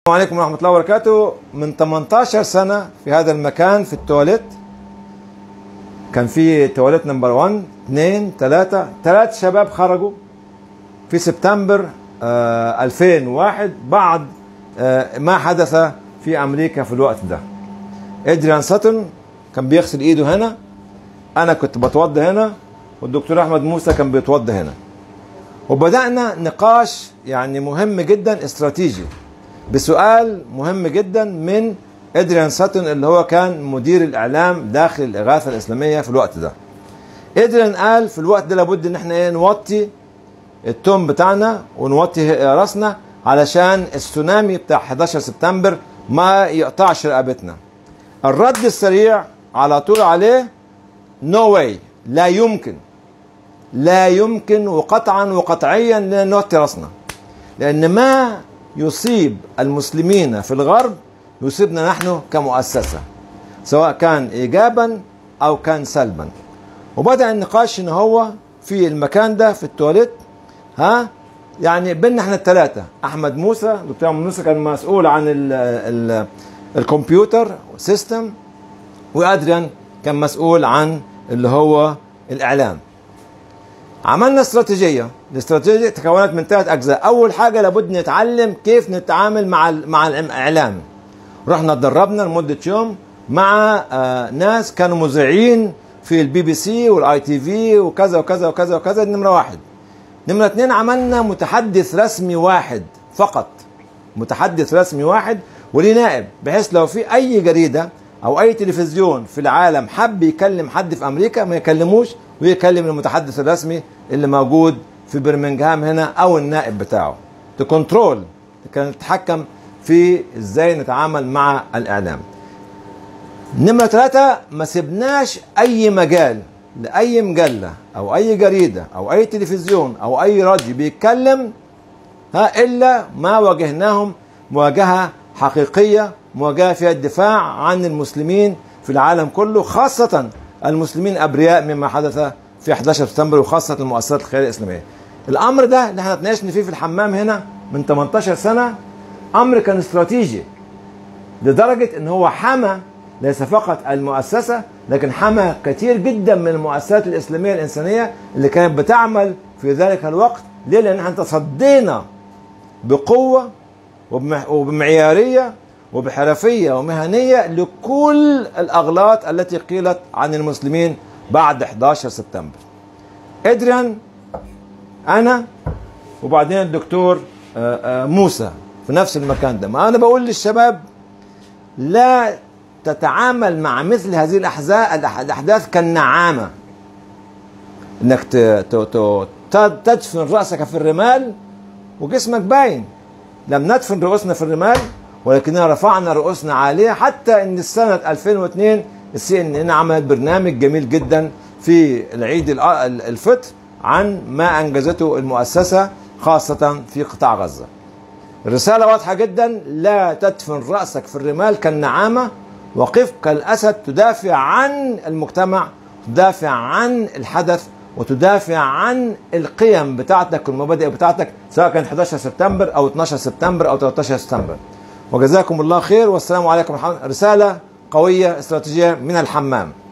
السلام عليكم ورحمة الله وبركاته من 18 سنة في هذا المكان في التواليت كان في تواليت نمبر 1 2 3 ثلاث شباب خرجوا في سبتمبر آه 2001 بعد آه ما حدث في أمريكا في الوقت ده إدريان ساتون كان بيغسل إيده هنا أنا كنت بتوضى هنا والدكتور أحمد موسى كان بيتوضى هنا وبدأنا نقاش يعني مهم جدا استراتيجي بسؤال مهم جدا من ادريان ساتون اللي هو كان مدير الاعلام داخل الاغاثه الاسلاميه في الوقت ده. ادريان قال في الوقت ده لابد ان احنا ايه نوطي التون بتاعنا ونوطي راسنا علشان السونامي بتاع 11 سبتمبر ما يقطعش رقبتنا. الرد السريع على طول عليه نو no واي لا يمكن لا يمكن وقطعا وقطعيا نوطي راسنا لان ما يصيب المسلمين في الغرب يصيبنا نحن كمؤسسة سواء كان إيجابا أو كان سلبا وبدأ النقاش إن هو في المكان ده في التواليت ها يعني بيننا احنا الثلاثة أحمد موسى دكتور أحمد موسى كان مسؤول عن ال ال الكمبيوتر سيستم وأدريان كان مسؤول عن اللي هو الإعلام عملنا استراتيجية الاستراتيجية تكونت من ثلاث أجزاء أول حاجة لابد نتعلم كيف نتعامل مع مع الإعلام رحنا اتدربنا لمدة يوم مع آه ناس كانوا مذيعين في البي بي سي والاي تي في وكذا وكذا وكذا وكذا نمرة واحد نمرة اثنين عملنا متحدث رسمي واحد فقط متحدث رسمي واحد وليه نائب بحيث لو في أي جريدة أو أي تلفزيون في العالم حب يكلم حد في أمريكا ما يكلموش ويكلم المتحدث الرسمي اللي موجود في برمنجهام هنا او النائب بتاعه تكنترول كان تتحكم في ازاي نتعامل مع الاعلام نمرة ثلاثة ما سبناش اي مجال لاي مجلة او اي جريدة او اي تلفزيون او اي راديو بيتكلم ها الا ما واجهناهم مواجهة حقيقية مواجهة فيها الدفاع عن المسلمين في العالم كله خاصة المسلمين ابرياء مما حدث في 11 سبتمبر وخاصه المؤسسات الخيريه الاسلاميه. الامر ده اللي احنا اتناقشنا فيه في الحمام هنا من 18 سنه امر كان استراتيجي لدرجه ان هو حمى ليس فقط المؤسسه لكن حمى كثير جدا من المؤسسات الاسلاميه الانسانيه اللي كانت بتعمل في ذلك الوقت ليه؟ لان احنا تصدينا بقوه وبمعياريه وبحرفية ومهنية لكل الأغلاط التي قيلت عن المسلمين بعد 11 سبتمبر إدريان أنا وبعدين الدكتور موسى في نفس المكان ده ما أنا بقول للشباب لا تتعامل مع مثل هذه الأحداث كالنعامة انك تدفن رأسك في الرمال وجسمك باين لم ندفن رؤوسنا في الرمال ولكننا رفعنا رؤوسنا عالية حتى ان السنة 2002 السي ان ان عملت برنامج جميل جدا في العيد الفطر عن ما انجزته المؤسسة خاصة في قطاع غزة الرسالة واضحة جدا لا تدفن رأسك في الرمال كالنعامة وقف كالأسد تدافع عن المجتمع تدافع عن الحدث وتدافع عن القيم بتاعتك والمبادئ بتاعتك سواء كان 11 سبتمبر او 12 سبتمبر او 13 سبتمبر وجزاكم الله خير والسلام عليكم رسالة قوية استراتيجية من الحمام